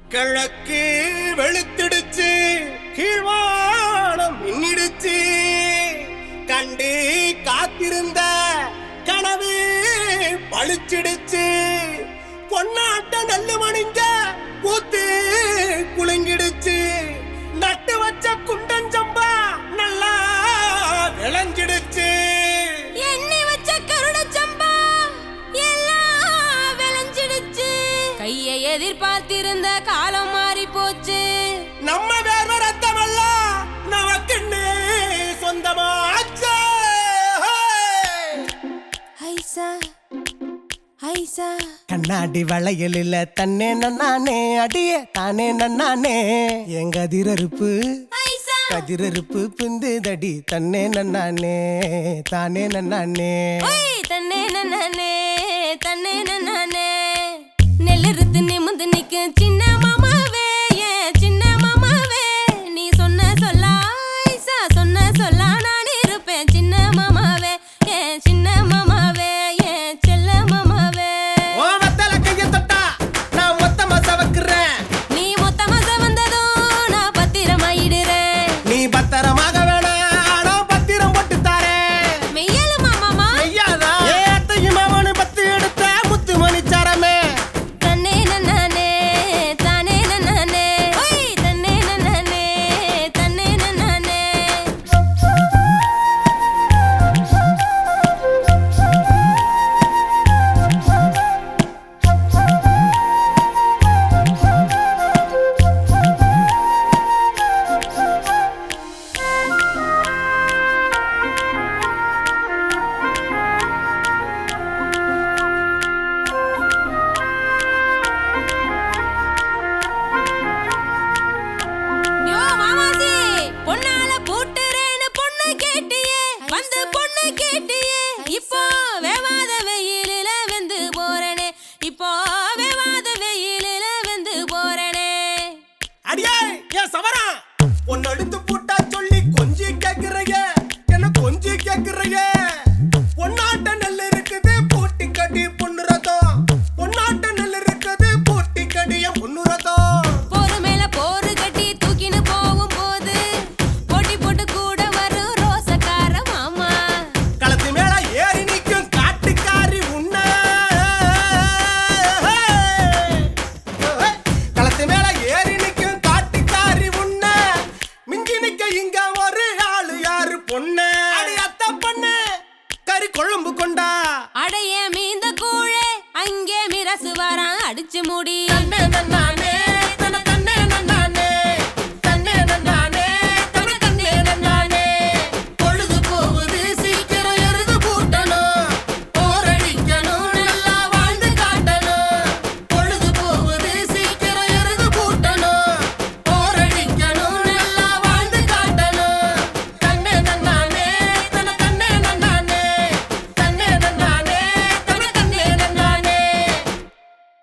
கிழக்கு வெளுத்திடுச்சு கீழ்வானம் மின்னிடுச்சு கண்டு காத்திருந்த கனவு பளிச்சிடுச்சு பொன்னாட்ட நல்ல மணிங்க பூத்து குலுங்கிடுச்சு நட்டு வச்ச குண்டஞ்சம்பா நல்லா விளைஞ்சிடுச்சு எண்ணி வச்ச கருட சம்பா எல்லாம் விளைஞ்சிடுச்சு கையை எதிர்பார்த்திருந்த காலம் மாறி போச்சு நம்ம வேர்வ ரத்தமெல்லாம் நமக்குன்னு சொந்தமாச்சு ஐசா ஐசா கண்ணாடி வளையலில் தன்னே நன்னானே அடியே தானே நன்னானே எங்க அதிரறுப்பு ஐசா கதிரறுப்பு பிந்துதடி தன்னே நன்னானே தானே நன்னானே ஓய் தன்னே நன்னானே தன்னே நன்னானே நெல்லறுத்து நிமிந்து நிக்கும் சின்ன மாமாவே ஏன் சின்ன மாமாவே நீ சொன்ன சொல்லா ஐசா சொன்ன சொல்லா நான் இருப்பேன் சின்ன மாமாவே ஏன் சின்ன மாமாவே ஏன் செல்ல மாமாவே ஓ வத்தல கைய தொட்டா நான் மொத்தமா சவக்குறேன் நீ மொத்தமா வந்ததும் நான் பத்திரமாயிடுறேன் நீ பத்திரமாக வேணாம் நான் பத்திரம் போட்டு தாரேன் மெய்யலுமா மாமா ஐயாதா ஏ அத்தையும் மாமனு பத்து எடுத்த முத்து மணிச்சாரமே தன்னே நன்னானே தானே நன்னானே ஓய் தன்னே நன்னானே தன்னே நன்னானே யோ மாமாசி பொண்ணால பூட்டுறேன்னு பொண்ணு கேட்டியே வந்து பொண்ணு கேட்டியே இப்போ வேவாத வெயிலில வெந்து போறனே இப்போ வேவாத வெயிலில வெந்து போறனே அடியே ஏன் சவரா உன்னை எடுத்து பூட்டா சொல்லி கொஞ்சி கேக்குறைய என்ன கொஞ்சி கேக்குறைய பொன்னாட்ட நெல் இருக்குது பூட்டி கடி பொண்ணு ரதம் பொன்னாட்ட நெல் இருக்குது பூட்டி கடிய பொண்ணு ரதம்